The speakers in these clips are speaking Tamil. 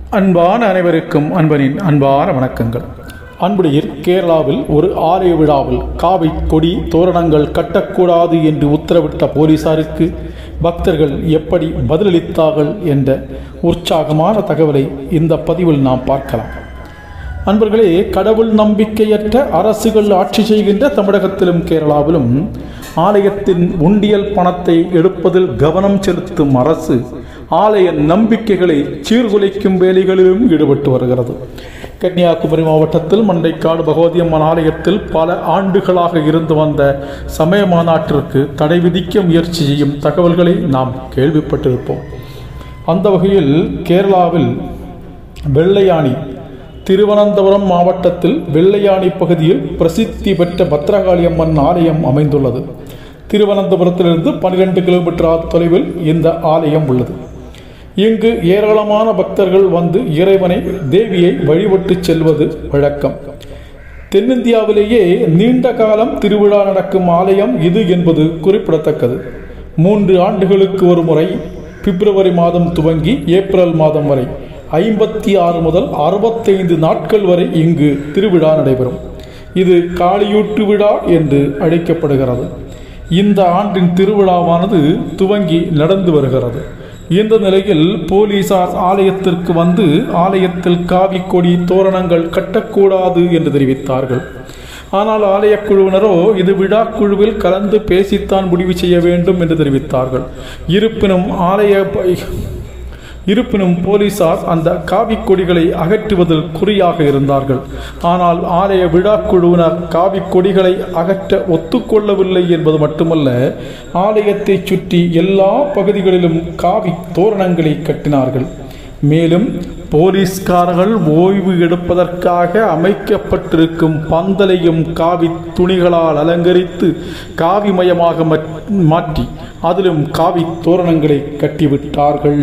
அன்பான அனைவருக்கும் அன்பனின் அன்பான வணக்கங்கள் அன்புடையர் கேரளாவில் ஒரு ஆலய விழாவில் காவி கொடி தோரணங்கள் கட்டக்கூடாது என்று உத்தரவிட்ட போலீசாருக்கு பக்தர்கள் எப்படி பதிலளித்தார்கள் என்ற உற்சாகமான தகவலை இந்த பதிவில் நாம் பார்க்கலாம் அன்பர்களே கடவுள் நம்பிக்கையற்ற அரசுகள் ஆட்சி செய்கின்ற தமிழகத்திலும் கேரளாவிலும் ஆலயத்தின் உண்டியல் பணத்தை எடுப்பதில் கவனம் செலுத்தும் அரசு ஆலய நம்பிக்கைகளை சீர்குலைக்கும் வேலைகளிலும் ஈடுபட்டு வருகிறது கன்னியாகுமரி மாவட்டத்தில் மண்டைக்காடு பகவதி அம்மன் ஆலயத்தில் பல ஆண்டுகளாக இருந்து வந்த சமய மாநாட்டிற்கு தடை விதிக்க முயற்சி செய்யும் தகவல்களை நாம் கேள்விப்பட்டிருப்போம் அந்த வகையில் கேரளாவில் வெள்ளையாணி திருவனந்தபுரம் மாவட்டத்தில் வெள்ளையாணி பகுதியில் பிரசித்தி பெற்ற பத்ரகாளி அம்மன் ஆலயம் அமைந்துள்ளது திருவனந்தபுரத்திலிருந்து பன்னிரெண்டு கிலோமீட்டர் தொலைவில் இந்த ஆலயம் உள்ளது இங்கு ஏராளமான பக்தர்கள் வந்து இறைவனை தேவியை வழிபட்டு செல்வது வழக்கம் தென்னிந்தியாவிலேயே நீண்ட காலம் திருவிழா நடக்கும் ஆலயம் இது என்பது குறிப்பிடத்தக்கது மூன்று ஆண்டுகளுக்கு ஒரு முறை பிப்ரவரி மாதம் துவங்கி ஏப்ரல் மாதம் வரை ஐம்பத்தி ஆறு முதல் அறுபத்தைந்து நாட்கள் வரை இங்கு திருவிழா நடைபெறும் இது காளியூட்டு விழா என்று அழைக்கப்படுகிறது இந்த ஆண்டின் திருவிழாவானது துவங்கி நடந்து வருகிறது இந்த நிலையில் போலீசார் ஆலயத்திற்கு வந்து ஆலயத்தில் காவி கொடி தோரணங்கள் கட்டக்கூடாது என்று தெரிவித்தார்கள் ஆனால் ஆலய குழுவினரோ இது விழா குழுவில் கலந்து பேசித்தான் முடிவு செய்ய வேண்டும் என்று தெரிவித்தார்கள் இருப்பினும் ஆலய இருப்பினும் போலீசார் அந்த காவி கொடிகளை அகற்றுவதில் குறியாக இருந்தார்கள் ஆனால் ஆலய விழா குழுவினர் காவி கொடிகளை அகற்ற ஒத்துக்கொள்ளவில்லை என்பது மட்டுமல்ல ஆலயத்தை சுற்றி எல்லா பகுதிகளிலும் காவி தோரணங்களை கட்டினார்கள் மேலும் போலீஸ்காரர்கள் ஓய்வு எடுப்பதற்காக அமைக்கப்பட்டிருக்கும் பந்தலையும் காவி துணிகளால் அலங்கரித்து காவிமயமாக மாற்றி அதிலும் காவி தோரணங்களை கட்டிவிட்டார்கள்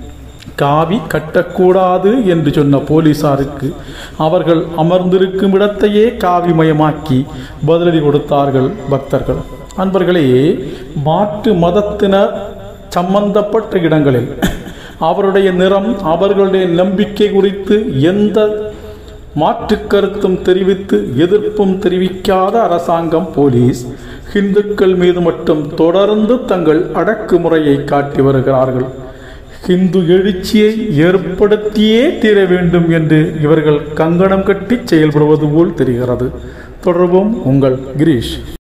காவி கட்டக்கூடாது என்று சொன்ன போலீசாருக்கு அவர்கள் அமர்ந்திருக்கும் இடத்தையே காவிமயமாக்கி பதிலடி கொடுத்தார்கள் பக்தர்கள் அன்பர்களே மாற்று மதத்தினர் சம்பந்தப்பட்ட இடங்களில் அவருடைய நிறம் அவர்களுடைய நம்பிக்கை குறித்து எந்த மாற்று கருத்தும் தெரிவித்து எதிர்ப்பும் தெரிவிக்காத அரசாங்கம் போலீஸ் இந்துக்கள் மீது மட்டும் தொடர்ந்து தங்கள் அடக்குமுறையை காட்டி வருகிறார்கள் ஹிந்து எழுச்சியை ஏற்படுத்தியே தீர வேண்டும் என்று இவர்கள் கங்கணம் கட்டி செயல்படுவது போல் தெரிகிறது தொடர்போம் உங்கள் கிரீஷ்